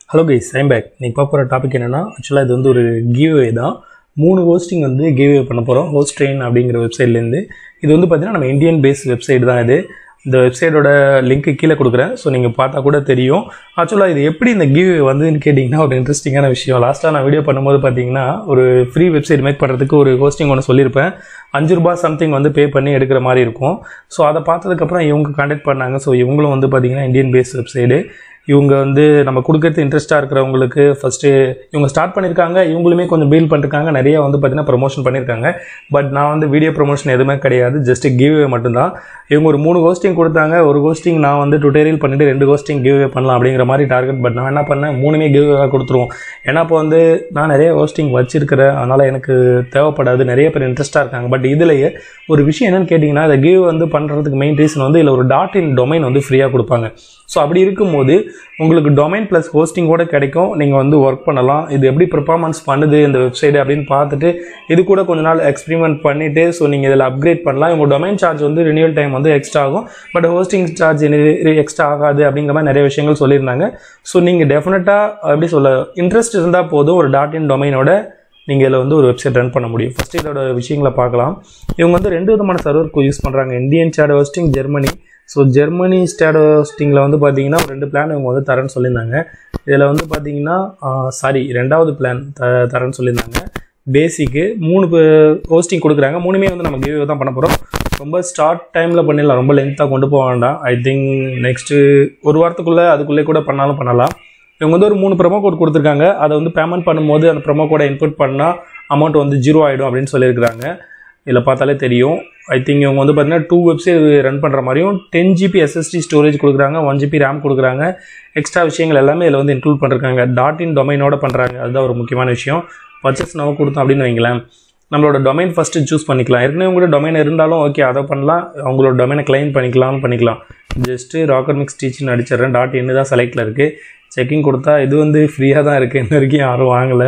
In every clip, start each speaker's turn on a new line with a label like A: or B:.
A: hello guys I'm back நீங்கள் பார்க்க போகிற டாபிக் என்னென்னா ஆக்சுவலாக இது வந்து ஒரு கிவ்வே தான் மூணு ஹோஸ்டிங் வந்து கிவ்வே பண்ண போகிறோம் ஹோஸ்ட் ட்ரெயின் அப்படிங்கிற வெப்சைட்லேருந்து இது வந்து பார்த்தீங்கன்னா நம்ம இந்தியன் பேஸ் வெப்சைட் தான் இது இந்த வெப்சைட்டோட லிங்க்கு கீழே கொடுக்குறேன் ஸோ நீங்கள் பார்த்தா கூட தெரியும் ஆக்சுவலாக இது எப்படி இந்த கிவ்வே வந்துன்னு கேட்டிங்கன்னா ஒரு இன்ட்ரெஸ்டிங்கான விஷயம் லாஸ்ட்டாக நான் வீடியோ பண்ணும்போது பார்த்தீங்கன்னா ஒரு ஃப்ரீ வெப்சைட் மேக் பண்ணுறதுக்கு ஒரு ஹோஸ்டிங் ஒன்று சொல்லியிருப்பேன் அஞ்சு ரூபா சம்திங் வந்து பே பண்ணி எடுக்கிற மாதிரி இருக்கும் ஸோ அதை பார்த்ததுக்கப்புறம் இவங்க காண்டாக்ட் பண்ணாங்க ஸோ இவங்களும் வந்து பார்த்தீங்கன்னா இந்தியன் பேஸ் வெப்சைடு இவங்க வந்து நம்ம கொடுக்கறது இன்ட்ரெஸ்ட்டாக இருக்கிறவங்களுக்கு ஃபஸ்ட்டு இவங்க ஸ்டார்ட் பண்ணியிருக்காங்க இவங்களுமே கொஞ்சம் பீல் பண்ணிருக்காங்க நிறைய வந்து பார்த்தீங்கன்னா ப்ரொமோஷன் பண்ணியிருக்காங்க பட் நான் வந்து வீடியோ ப்ரொமோஷன் எதுவுமே கிடையாது ஜஸ்ட் கிவ்வே மட்டும்தான் இவங்க ஒரு மூணு ஹோஸ்டிங் கொடுத்தாங்க ஒரு ஹோஸ்டிங் நான் வந்து டுட்டோரியல் பண்ணிட்டு ரெண்டு ஹோஸ்டிங் கிவ்வே பண்ணலாம் அப்படிங்கிற மாதிரி டார்கெட் பட் நான் என்ன பண்ணேன் மூணுமே கிவ்வே கொடுத்துருவோம் ஏன்னா இப்போ வந்து நான் நிறைய ஹோஸ்டிங் வச்சிருக்கிறேன் அதனால் எனக்கு தேவைப்படாது நிறைய பேர் இன்ட்ரெஸ்ட்டாக இருக்காங்க பட் இதுலேயே ஒரு விஷயம் என்னென்னு கேட்டிங்கன்னா இந்த கிவ் வந்து பண்ணுறதுக்கு மெயின் ரீசன் வந்து இதில் ஒரு டாட் இன் டொமைன் வந்து ஃப்ரீயாக கொடுப்பாங்க ஸோ அப்படி இருக்கும்போது உங்களுக்கு டொமைன் ப்ளஸ் ஹோஸ்டிங்கோட கிடைக்கும் நீங்கள் வந்து ஒர்க் பண்ணலாம் இது எப்படி பெர்ஃபார்மன்ஸ் பண்ணுது இந்த வெப்சைட் அப்படின்னு பார்த்துட்டு இது கூட கொஞ்ச நாள் எக்ஸ்பெரிமெண்ட் பண்ணிவிட்டு ஸோ நீங்கள் இதில் அப்கிரேட் பண்ணலாம் உங்கள் டொமைன் சார்ஜ் வந்து ரினியூவல் டைம் வந்து எக்ஸ்ட்ரா ஆகும் பட் ஹோஸ்டிங் சார்ஜ் எக்ஸ்ட்ரா ஆகாது அப்படிங்கிற மாதிரி நிறைய விஷயங்கள் சொல்லியிருந்தாங்க ஸோ நீங்கள் டெஃபினட்டாக எப்படி சொல்ல இன்ட்ரெஸ்ட் இருந்தால் போதும் ஒரு டாட் இன் டொமைனோட நீங்கள் இதில் வந்து ஒரு வெப்சைட் ரன் பண்ண முடியும் ஃபஸ்ட்டு இதோட விஷயங்களை பார்க்கலாம் இவங்க வந்து ரெண்டு விதமான சர்வர் யூஸ் பண்ணுறாங்க இந்தியன் சேட் ஹோஸ்டிங் ஜெர்மனி ஸோ ஜெர்மனி ஸ்டேட் ஹோஸ்டிங்கில் வந்து பார்த்தீங்கன்னா ரெண்டு பிளான் இவங்க வந்து தரேன்னு சொல்லியிருந்தாங்க இதில் வந்து பார்த்தீங்கன்னா சாரி ரெண்டாவது பிளான் த தரேன்னு சொல்லியிருந்தாங்க பேசிக்கு மூணு ஹோஸ்டிங் கொடுக்குறாங்க மூணுமே வந்து நம்ம கிவ்வே தான் பண்ண போகிறோம் ரொம்ப ஸ்டார்ட் டைமில் பண்ணிடலாம் ரொம்ப லென்த்தாக கொண்டு போக வேண்டாம் ஐ திங்க் நெக்ஸ்ட்டு ஒரு வாரத்துக்குள்ளே அதுக்குள்ளே கூட பண்ணாலும் பண்ணலாம் இவங்க வந்து ஒரு மூணு ப்ரொமோ கோட் கொடுத்துருக்காங்க அதை வந்து பேமெண்ட் பண்ணும்போது அந்த ப்ரொமோ கோடை இன்புட் பண்ணால் அமௌண்ட் வந்து ஜீரோ ஆகிடும் அப்படின்னு சொல்லியிருக்கிறாங்க இதில் பார்த்தாலே தெரியும் ஐ திங்க் இவங்க வந்து பார்த்தீங்கன்னா டூ வெப்சைட் ரன் பண்ணுற மாதிரியும் டென் ஜிபி எஸ்எஸ்டி ஸ்டோரேஜ் கொடுக்குறாங்க ஒன் ஜிபி ரேம் கொடுக்குறாங்க எக்ஸ்ட்ரா விஷயங்கள் எல்லாமே இதில் வந்து இன்க்ளூட் பண்ணிருக்காங்க டாட் இன் டொமைனோட பண்ணுறாங்க அதுதான் ஒரு முக்கியமான விஷயம் பர்ச்சேஸ் நம்ம கொடுத்தோம் அப்படின்னு வைங்களேன் நம்மளோட டொமைன் ஃபஸ்ட்டு சூஸ் பண்ணிக்கலாம் ஏற்கனவே உங்களோட டொமைன் இருந்தாலும் ஓகே அதை பண்ணலாம் அவங்களோட டொமைனை கிளைம் பண்ணிக்கலாம்னு பண்ணிக்கலாம் ஜஸ்ட்டு ராக்கர் மிக்ஸ் டீச்சிங் அடிச்சிடுறேன் டாட் இன்னு தான் செலக்டில் இருக்குது செக்கிங் கொடுத்தா இது வந்து ஃப்ரீயாக தான் இருக்குது இன்ன வரைக்கும் யாரும் வாங்கலை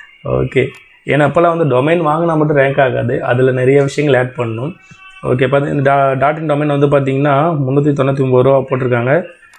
A: ஓகே ஏன்னா அப்போல்லாம் வந்து டொமைன் வாங்கினா மட்டும் ரேங்க் ஆகாது அதில் நிறைய விஷயங்கள் ஆட் பண்ணணும் ஓகே பார்த்து இந்த டா டாட் இன் டொமைன் வந்து பார்த்தீங்கன்னா முந்நூற்றி தொண்ணூற்றி ஒம்பது ரூபா போட்டிருக்காங்க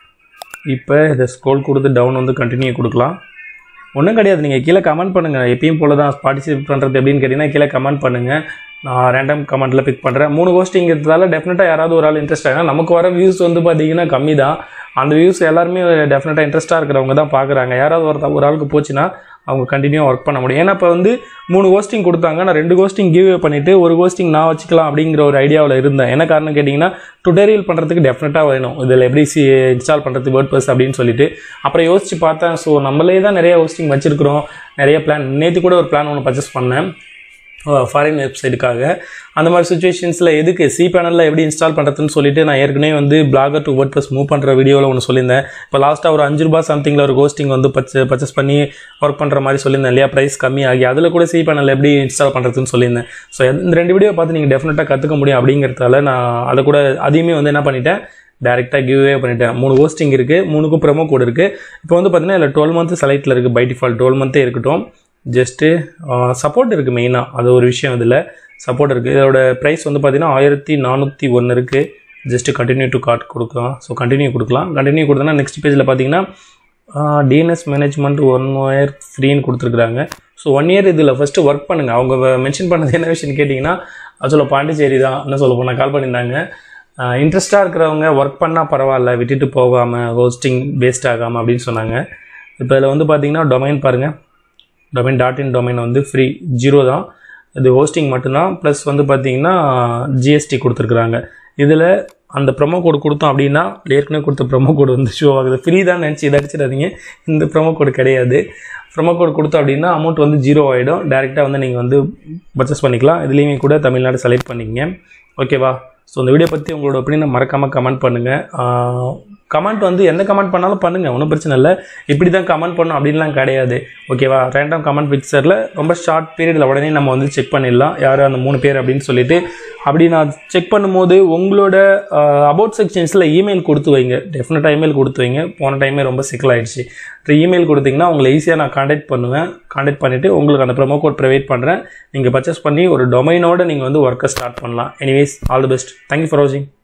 A: இப்போ இதை ஸ்க்ரோல் கொடுத்து டவுன் வந்து கண்டினியூ கொடுக்கலாம் ஒன்றும் கிடையாது நீங்கள் கீழே கமெண்ட் பண்ணுங்கள் எப்பயும் போல தான் பார்ட்டிசிபேட் பண்ணுறது எப்படின்னு கேட்டிங்கன்னா கீழே கமெண்ட் பண்ணுங்கள் நான் ரேண்டம் கமெண்ட்டில் பிக் பண்ணுறேன் மூணு கோஸ்டிங் இருக்கிறதால டெஃபினட்டாக யாராவது ஒரு ஆள் இன்ட்ரெஸ்ட் ஆகும் நமக்கு வர வியூஸ் வந்து பார்த்தீங்கன்னா கம்மி தான் அந்த வியூஸ் எல்லாருமே டெஃபினட்டாக இன்ட்ரெஸ்ட்டாக இருக்கிறவங்க தான் பார்க்குறாங்க யாராவது ஒரு ஒரு ஆளுக்கு போச்சுன்னா அவங்க கண்டினியூ ஒர்க் பண்ண முடியும் ஏன்னா இப்போ வந்து மூணு கோஸ்டிங் கொடுத்தாங்க நான் ரெண்டு கோஸ்டிங் கிவ் பண்ணிவிட்டு ஒரு கோஸ்டிங் நான் வச்சுக்கலாம் அப்படிங்கிற ஒரு ஐடியாவில் இருந்தேன் என்ன காரணம் கேட்டிங்கன்னா டுட்டோரியல் பண்ணுறதுக்கு டெஃபினட்டாக வேணும் இதில் எப்படி சி இன்ஸ்டால் பண்ணுறது வேர்ட் பஸ் அப்படின்னு சொல்லிட்டு அப்புறம் யோசிச்சு பார்த்தேன் ஸோ நம்மளே தான் நிறைய ஹோஸ்டிங் வச்சுருக்கிறோம் நிறைய பிளான் நேற்று கூட ஒரு பிளான் ஒன்று பர்ச்சேஸ் பண்ணேன் ஃபாரின் வெப்சைட்டுக்காக அந்த மாதிரி சுச்சுவேஷன்ஸில் எதுக்கு சி பேனலில் எப்படி இன்ஸ்டால் பண்ணுறதுன்னு சொல்லிட்டு நான் ஏற்கனவே வந்து Blogger to WordPress move பண்ணுற வீடியோவில் ஒன்று சொல்லியிருந்தேன் இப்போ லாஸ்ட்டாக ஒரு அஞ்சு ரூபா சம்திங்கில் ஒரு கோஸ்டிங் வந்து பர்ச்சே பர்ச்சேஸ் பண்ணி ஒர்க் பண்ணுற மாதிரி சொல்லியிருந்தேன் இல்லையா ப்ரைஸ் கம்மி ஆகி அதில் கூட சி பேனல் எப்படி இன்ஸ்டால் பண்ணுறதுன்னு சொல்லியிருந்தேன் ஸோ இந்த ரெண்டு வீடியோ பார்த்து நீங்கள் டெஃபினட்டாக கற்றுக்க முடியும் அப்படிங்கிறதால நான் அதை கூட அதையுமே வந்து என்ன பண்ணிட்டேன் டேரெக்டாக கிவ்வே பண்ணிட்டேன் மூணு ஹோஸ்டிங் இருக்குது மூணுக்கும் ப்ரொமோ கோட் இருக்குது இப்போ வந்து பார்த்தீங்கன்னா இதில் டுவெல் மந்த் செலக்டில் இருக்குது பை டிஃபால்ட் டுவெல் மந்த்தே இருக்கட்டும் ஜஸ்ட்டு சப்போர்ட் இருக்குது மெயினாக அது ஒரு விஷயம் இதில் சப்போர்ட் இருக்குது இதோட ப்ரைஸ் வந்து பார்த்திங்கன்னா ஆயிரத்தி நானூற்றி ஒன்று இருக்குது ஜஸ்ட்டு கண்டினியூ டு கார்ட் கொடுக்கலாம் ஸோ கண்டினியூ கொடுக்கலாம் கண்டினியூ கொடுத்தோன்னா நெக்ஸ்ட் பேஜில் பார்த்தீங்கன்னா டிஎன்எஸ் மேனேஜ்மெண்ட் ஒன் இயர் ஃப்ரீன்னு கொடுத்துருக்குறாங்க ஸோ ஒன் இயர் இதில் ஃபஸ்ட்டு ஒர்க் பண்ணுங்கள் அவங்க மென்ஷன் பண்ணது என்ன விஷயம்னு கேட்டிங்கன்னா சொல்ல பாண்டிச்சேரி தான் என்ன சொல்ல போனால் கால் பண்ணியிருந்தாங்க இன்ட்ரெஸ்ட்டாக இருக்கிறவங்க ஒர்க் பண்ணால் பரவாயில்ல விட்டுட்டு போகாமல் ஹோஸ்டிங் வேஸ்ட் ஆகாமல் அப்படின்னு சொன்னாங்க இப்போ இதில் வந்து பார்த்தீங்கன்னா டொமைன் பாருங்கள் டொமைன் டாட் இன் டொமைன் வந்து ஃப்ரீ ஜீரோ தான் இது ஹோஸ்டிங் மட்டும்தான் ப்ளஸ் வந்து பார்த்தீங்கன்னா ஜிஎஸ்டி கொடுத்துருக்குறாங்க இதில் அந்த ப்ரொமோ கோடு கொடுத்தோம் அப்படின்னா ஏற்கனவே கொடுத்த ப்ரொமோ கோடு வந்து ஷோ ஆகுது ஃப்ரீ தான் நினச்சி இதை அடிச்சிடாதீங்க இந்த ப்ரொமோ கோடு கிடையாது ப்ரொமோ கோடு கொடுத்தோம் அப்படின்னா அமௌண்ட் வந்து ஜீரோ ஆகிடும் டேரெக்டாக வந்து நீங்கள் வந்து பர்ச்சேஸ் பண்ணிக்கலாம் இதுலேயுமே கூட தமிழ்நாடு செலக்ட் பண்ணிக்கங்க ஓகேவா ஸோ இந்த வீடியோ பற்றி உங்களோட ஒப்பீனியனை மறக்காமல் கமெண்ட் பண்ணுங்கள் கமெண்ட் வந்து எந்த கமெண்ட் பண்ணாலும் பண்ணுங்கள் ஒன்றும் பிரச்சனை இல்லை இப்படி தான் கமெண்ட் பண்ணணும் அப்படின்லாம் கிடையாது ஓகேவா ரேண்டம் கமெண்ட் பிக்சரில் ரொம்ப ஷார்ட் பீரியடில் உடனே நம்ம வந்து செக் பண்ணிடலாம் யார் அந்த மூணு பேர் அப்படின்னு சொல்லிட்டு அப்படி நான் செக் பண்ணும்போது உங்களோட அபவுட் செக்ஷன்ஸில் இமெயில் கொடுத்து வைங்க டெஃபினட்டாக இமெயில் கொடுத்து வைங்க போன டைமே ரொம்ப சிக்கலாயிடுச்சு இமெயில் கொடுத்தீங்கன்னா உங்களை ஈஸியாக நான் காண்டாக்ட் பண்ணுவேன் காண்டாக்ட் பண்ணிவிட்டு உங்களுக்கு அந்த ப்ரொமோ கோட் ப்ரொவைட் பண்ணுறேன் நீங்கள் பர்ச்சேஸ் பண்ணி ஒரு டொமைனோட நீங்கள் வந்து ஒர்க்கை ஸ்டார்ட் பண்ணலாம் anyways all the best thank you for வாட்சிங்